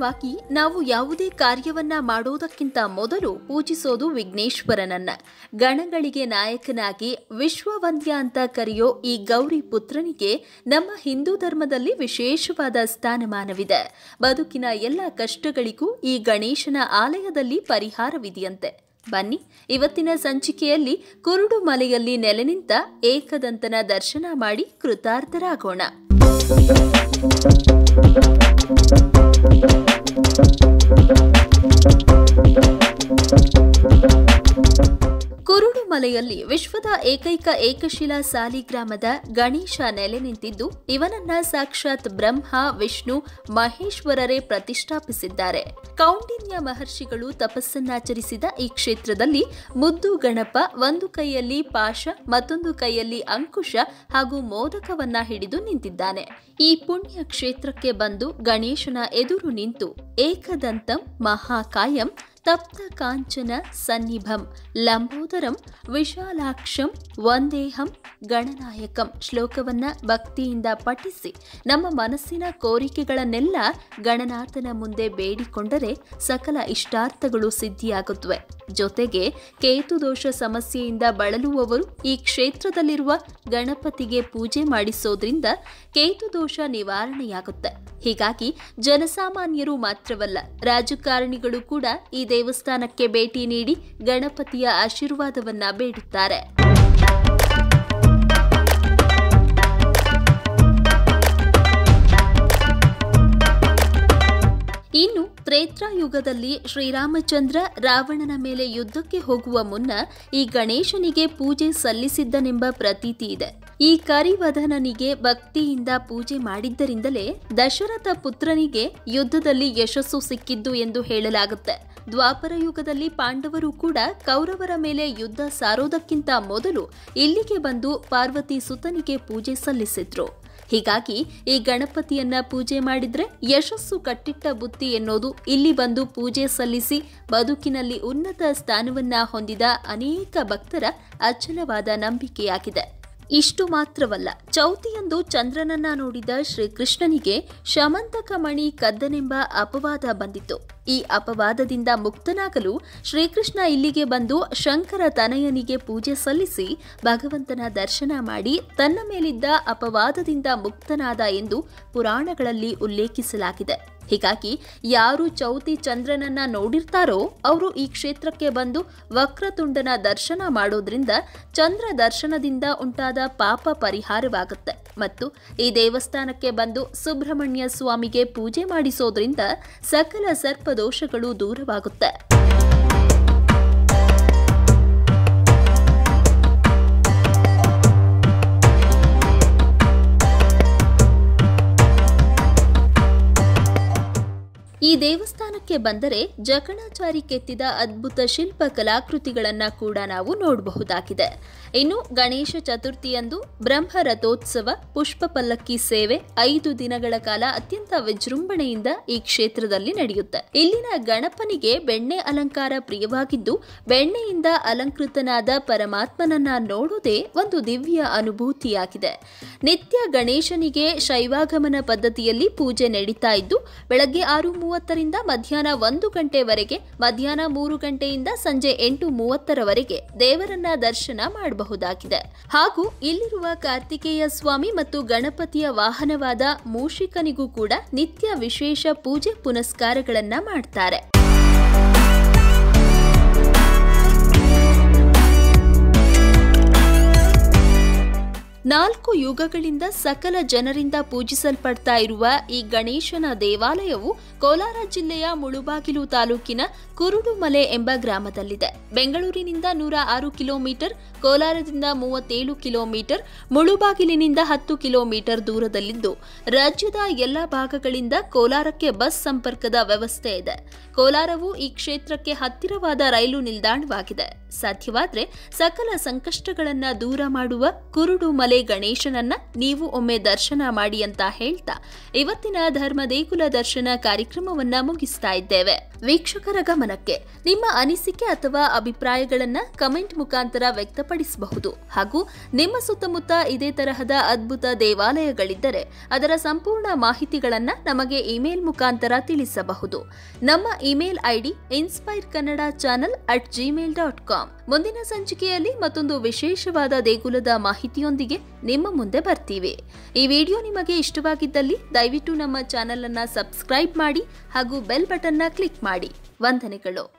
ಸಾಮಾನ್ಯವಾಗಿ ನಾವು ಯಾವುದೇ ಕಾರ್ಯವನ್ನ ಮಾಡೋದಕ್ಕಿಂತ ಮೊದಲು ಪೂಜಿಸೋದು ವಿಘ್ನೇಶ್ವರನನ್ನ ಗಣಗಳಿಗೆ ನಾಯಕನಾಗಿ ವಿಶ್ವವಂದ್ಯ ಅಂತ ಕರೆಯೋ ಈ ಗೌರಿ ಪುತ್ರನಿಗೆ ನಮ್ಮ ಹಿಂದೂ ಧರ್ಮದಲ್ಲಿ ವಿಶೇಷವಾದ ಸ್ಥಾನಮಾನವಿದೆ ಬದುಕಿನ ಎಲ್ಲ ಕಷ್ಟಗಳಿಗೂ ಈ ಗಣೇಶನ ಆಲಯದಲ್ಲಿ ಪರಿಹಾರವಿದೆಯಂತೆ ಬನ್ನಿ ಇವತ್ತಿನ ಸಂಚಿಕೆಯಲ್ಲಿ ಕುರುಡು ಮಲೆಯಲ್ಲಿ ನೆಲೆ ನಿಂತ ಏಕದಂತನ ದರ್ಶನ ಮಾಡಿ ಕೃತಾರ್ಥರಾಗೋಣ ಕುರುಡು ಮಲೆಯಲ್ಲಿ ವಿಶ್ವದ ಏಕೈಕ ಏಕಶಿಲಾ ಸಾಲಿಗ್ರಾಮದ ಗಣೇಶ ನೆಲೆ ನಿಂತಿದ್ದು ಇವನನ್ನ ಸಾಕ್ಷಾತ್ ಬ್ರಹ್ಮ ವಿಷ್ಣು ಮಹೇಶ್ವರರೇ ಪ್ರತಿಷ್ಠಾಪಿಸಿದ್ದಾರೆ ಕೌಂಡಿನ್ಯ ಮಹರ್ಷಿಗಳು ತಪಸ್ಸನ್ನಾಚರಿಸಿದ ಈ ಕ್ಷೇತ್ರದಲ್ಲಿ ಮುದ್ದು ಗಣಪ ಒಂದು ಕೈಯಲ್ಲಿ ಪಾಶ ಮತ್ತೊಂದು ಕೈಯಲ್ಲಿ ಅಂಕುಶ ಹಾಗೂ ಮೋದಕವನ್ನ ಹಿಡಿದು ನಿಂತಿದ್ದಾನೆ ಈ ಪುಣ್ಯ ಕ್ಷೇತ್ರಕ್ಕೆ ಬಂದು ಗಣೇಶನ ಎದುರು ನಿಂತು ಏಕದಂತಂ ಮಹಾಕಾಯಂ ತಪ್ತ ಕಾಂಚನ ಸನ್ನಿಭಂ ಲಂಬೋದರಂ ವಿಶಾಲಾಕ್ಷಂ ವಂದೇಹಂ ಗಣನಾಯಕಂ ಶ್ಲೋಕವನ್ನ ಭಕ್ತಿಯಿಂದ ಪಠಿಸಿ ನಮ್ಮ ಮನಸ್ಸಿನ ಕೋರಿಕೆಗಳನ್ನೆಲ್ಲ ಗಣನಾಥನ ಮುಂದೆ ಬೇಡಿಕೊಂಡರೆ ಸಕಲ ಇಷ್ಟಾರ್ಥಗಳು ಸಿದ್ಧಿಯಾಗುತ್ತವೆ ಜೊತೆಗೆ ಕೇತುದೋಷ ಸಮಸ್ಯೆಯಿಂದ ಬಳಲುವವರು ಈ ಕ್ಷೇತ್ರದಲ್ಲಿರುವ ಗಣಪತಿಗೆ ಪೂಜೆ ಮಾಡಿಸೋದ್ರಿಂದ ಕೇತುದೋಷ ನಿವಾರಣೆಯಾಗುತ್ತೆ ಹೀಗಾಗಿ ಜನಸಾಮಾನ್ಯರು ಮಾತ್ರವಲ್ಲ ರಾಜಕಾರಣಿಗಳು ಕೂಡ ಈ ದೇವಸ್ಥಾನಕ್ಕೆ ಭೇಟಿ ನೀಡಿ ಗಣಪತಿಯ ಆಶೀರ್ವಾದವನ್ನ ಬೇಡುತ್ತಾರೆ ಇನ್ನು ತ್ರೇತ್ರಾಯುಗದಲ್ಲಿ ಶ್ರೀರಾಮಚಂದ್ರ ರಾವಣನ ಮೇಲೆ ಯುದ್ಧಕ್ಕೆ ಹೋಗುವ ಮುನ್ನ ಈ ಗಣೇಶನಿಗೆ ಪೂಜೆ ಸಲ್ಲಿಸಿದ್ದನೆಂಬ ಪ್ರತೀತಿ ಇದೆ ಈ ಕರಿವದನನಿಗೆ ಭಕ್ತಿಯಿಂದ ಪೂಜೆ ಮಾಡಿದ್ದರಿಂದಲೇ ದಶರಥ ಪುತ್ರನಿಗೆ ಯುದ್ಧದಲ್ಲಿ ಯಶಸ್ಸು ಸಿಕ್ಕಿದ್ದು ಎಂದು ಹೇಳಲಾಗುತ್ತೆ ದ್ವಾಪರ ಯುಗದಲ್ಲಿ ಪಾಂಡವರು ಕೂಡ ಕೌರವರ ಮೇಲೆ ಯುದ್ಧ ಸಾರೋದಕ್ಕಿಂತ ಮೊದಲು ಇಲ್ಲಿಗೆ ಬಂದು ಪಾರ್ವತಿ ಸುತನಿಗೆ ಪೂಜೆ ಸಲ್ಲಿಸಿದ್ರು ಹೀಗಾಗಿ ಈ ಗಣಪತಿಯನ್ನ ಪೂಜೆ ಮಾಡಿದ್ರೆ ಯಶಸ್ಸು ಕಟ್ಟಿಟ್ಟ ಬುತ್ತಿ ಎನ್ನೋದು ಇಲ್ಲಿ ಬಂದು ಪೂಜೆ ಸಲ್ಲಿಸಿ ಬದುಕಿನಲ್ಲಿ ಉನ್ನತ ಸ್ಥಾನವನ್ನ ಹೊಂದಿದ ಅನೇಕ ಭಕ್ತರ ಅಚಲವಾದ ನಂಬಿಕೆಯಾಗಿದೆ ಇಷ್ಟು ಮಾತ್ರವಲ್ಲ ಚೌತಿಯಂದು ಚಂದ್ರನನ್ನ ನೋಡಿದ ಶ್ರೀಕೃಷ್ಣನಿಗೆ ಶಮಂತಕ ಮಣಿ ಕದ್ದನೆಂಬ ಅಪವಾದ ಬಂದಿತ್ತು ಈ ಅಪವಾದದಿಂದ ಮುಕ್ತನಾಗಲು ಶ್ರೀಕೃಷ್ಣ ಇಲ್ಲಿಗೆ ಬಂದು ಶಂಕರ ತನಯನಿಗೆ ಪೂಜೆ ಸಲ್ಲಿಸಿ ಭಗವಂತನ ದರ್ಶನ ಮಾಡಿ ತನ್ನ ಮೇಲಿದ್ದ ಅಪವಾದದಿಂದ ಮುಕ್ತನಾದ ಎಂದು ಪುರಾಣಗಳಲ್ಲಿ ಉಲ್ಲೇಖಿಸಲಾಗಿದೆ ಹೀಗಾಗಿ ಯಾರು ಚೌತಿ ಚಂದ್ರನನ್ನ ನೋಡಿರ್ತಾರೋ ಅವರು ಈ ಕ್ಷೇತ್ರಕ್ಕೆ ಬಂದು ವಕ್ರತುಂಡನ ದರ್ಶನ ಮಾಡೋದ್ರಿಂದ ಚಂದ್ರ ದರ್ಶನದಿಂದ ಉಂಟಾದ ಪಾಪ ಪರಿಹಾರವಾಗುತ್ತೆ ಮತ್ತು ಈ ದೇವಸ್ಥಾನಕ್ಕೆ ಬಂದು ಸುಬ್ರಹ್ಮಣ್ಯ ಸ್ವಾಮಿಗೆ ಪೂಜೆ ಮಾಡಿಸೋದ್ರಿಂದ ಸಕಲ ಸರ್ಪದೋಷಗಳು ದೂರವಾಗುತ್ತೆ ಈ ದೇವಸ್ಥಾನಕ್ಕೆ ಬಂದರೆ ಜಕಣಾಚಾರಿ ಕೆತ್ತಿದ ಅದ್ಭುತ ಶಿಲ್ಪ ಕಲಾಕೃತಿಗಳನ್ನ ಕೂಡ ನಾವು ನೋಡಬಹುದಾಗಿದೆ ಇನ್ನು ಗಣೇಶ ಚತುರ್ಥಿಯಂದು ಬ್ರಹ್ಮ ರಥೋತ್ಸವ ಪುಷ್ಪ ಪಲ್ಲಕ್ಕಿ ಸೇವೆ ಐದು ದಿನಗಳ ಕಾಲ ಅತ್ಯಂತ ವಿಜೃಂಭಣೆಯಿಂದ ಈ ಕ್ಷೇತ್ರದಲ್ಲಿ ನಡೆಯುತ್ತೆ ಇಲ್ಲಿನ ಗಣಪನಿಗೆ ಬೆಣ್ಣೆ ಅಲಂಕಾರ ಪ್ರಿಯವಾಗಿದ್ದು ಬೆಣ್ಣೆಯಿಂದ ಅಲಂಕೃತನಾದ ಪರಮಾತ್ಮನನ್ನ ನೋಡೋದೇ ಒಂದು ದಿವ್ಯ ಅನುಭೂತಿಯಾಗಿದೆ ನಿತ್ಯ ಗಣೇಶನಿಗೆ ಶೈವಾಗಮನ ಪದ್ಧತಿಯಲ್ಲಿ ಪೂಜೆ ನಡೀತಾ ಇದ್ದು ಬೆಳಗ್ಗೆ ಆರು ಮೂವತ್ತರಿಂದ ಮಧ್ಯಾಹ್ನ ಒಂದು ಗಂಟೆವರೆಗೆ ಮಧ್ಯಾಹ್ನ ಮೂರು ಗಂಟೆಯಿಂದ ಸಂಜೆ ಎಂಟು ಮೂವತ್ತರವರೆಗೆ ದೇವರನ್ನ ದರ್ಶನ ಮಾಡಬಹುದಾಗಿದೆ ಹಾಗೂ ಇಲ್ಲಿರುವ ಕಾರ್ತಿಕೇಯ ಸ್ವಾಮಿ ಮತ್ತು ಗಣಪತಿಯ ವಾಹನವಾದ ಮೂಷಿಕನಿಗೂ ಕೂಡ ನಿತ್ಯ ವಿಶೇಷ ಪೂಜೆ ಪುನಸ್ಕಾರಗಳನ್ನ ಮಾಡ್ತಾರೆ ನಾಲ್ಕು ಯುಗಗಳಿಂದ ಸಕಲ ಜನರಿಂದ ಪೂಜಿಸಲ್ಪಡ್ತಾ ಇರುವ ಈ ಗಣೇಶನ ದೇವಾಲಯವು ಕೋಲಾರ ಜಿಲ್ಲೆಯ ಮುಳುಬಾಗಿಲು ತಾಲೂಕಿನ ಕುರುಡುಮಲೆ ಎಂಬ ಗ್ರಾಮದಲ್ಲಿದೆ ಬೆಂಗಳೂರಿನಿಂದ ನೂರ ಆರು ಕಿಲೋಮೀಟರ್ ಕೋಲಾರದಿಂದ ಮೂವತ್ತೇಳು ಕಿಲೋಮೀಟರ್ ಮುಳುಬಾಗಿಲಿನಿಂದ ಹತ್ತು ಕಿಲೋಮೀಟರ್ ದೂರದಲ್ಲಿದ್ದು ರಾಜ್ಯದ ಎಲ್ಲ ಭಾಗಗಳಿಂದ ಕೋಲಾರಕ್ಕೆ ಬಸ್ ಸಂಪರ್ಕದ ವ್ಯವಸ್ಥೆ ಇದೆ ಕೋಲಾರವು ಈ ಕ್ಷೇತ್ರಕ್ಕೆ ಹತ್ತಿರವಾದ ರೈಲು ನಿಲ್ದಾಣವಾಗಿದೆ ಸಾಧ್ಯವಾದ್ರೆ ಸಕಲ ಸಂಕಷ್ಟಗಳನ್ನ ದೂರ ಮಾಡುವ ಕುರುಡು ಮಲೆ ಗಣೇಶನನ್ನ ನೀವು ಒಮ್ಮೆ ದರ್ಶನ ಮಾಡಿ ಅಂತ ಹೇಳ್ತಾ ಇವತ್ತಿನ ಧರ್ಮ ದೇಗುಲ ದರ್ಶನ ಕಾರ್ಯಕ್ರಮವನ್ನ ಮುಗಿಸ್ತಾ ಇದ್ದೇವೆ ವೀಕ್ಷಕರ ಗಮನಕ್ಕೆ ನಿಮ್ಮ ಅನಿಸಿಕೆ ಅಥವಾ ಅಭಿಪ್ರಾಯಗಳನ್ನ ಕಮೆಂಟ್ ಮುಖಾಂತರ ವ್ಯಕ್ತಪಡಿಸಬಹುದು ಹಾಗೂ ನಿಮ್ಮ ಸುತ್ತಮುತ್ತ ಇದೇ ತರಹದ ಅದ್ಭುತ ದೇವಾಲಯಗಳಿದ್ದರೆ ಅದರ ಸಂಪೂರ್ಣ ಮಾಹಿತಿಗಳನ್ನ ನಮಗೆ ಇಮೇಲ್ ಮುಖಾಂತರ ತಿಳಿಸಬಹುದು ನಮ್ಮ email ID inspire Kannada channel at Gmail dot com ಮುಂದಿನ ಸಂಚಿಕೆಯಲ್ಲಿ ಮತ್ತೊಂದು ವಿಶೇಷವಾದ ದೇಗುಲದ ಮಾಹಿತಿಯೊಂದಿಗೆ ನಿಮ್ಮ ಮುಂದೆ ಬರ್ತೀವಿ ಈ ವಿಡಿಯೋ ನಿಮಗೆ ಇಷ್ಟವಾಗಿದ್ದಲ್ಲಿ ದಯವಿಟ್ಟು ನಮ್ಮ ಚಾನಲ್ ಅನ್ನ ಸಬ್ಸ್ಕ್ರೈಬ್ ಮಾಡಿ ಹಾಗೂ ಬೆಲ್ ಬಟನ್ನ ಕ್ಲಿಕ್ ಮಾಡಿ ವಂದನೆಗಳು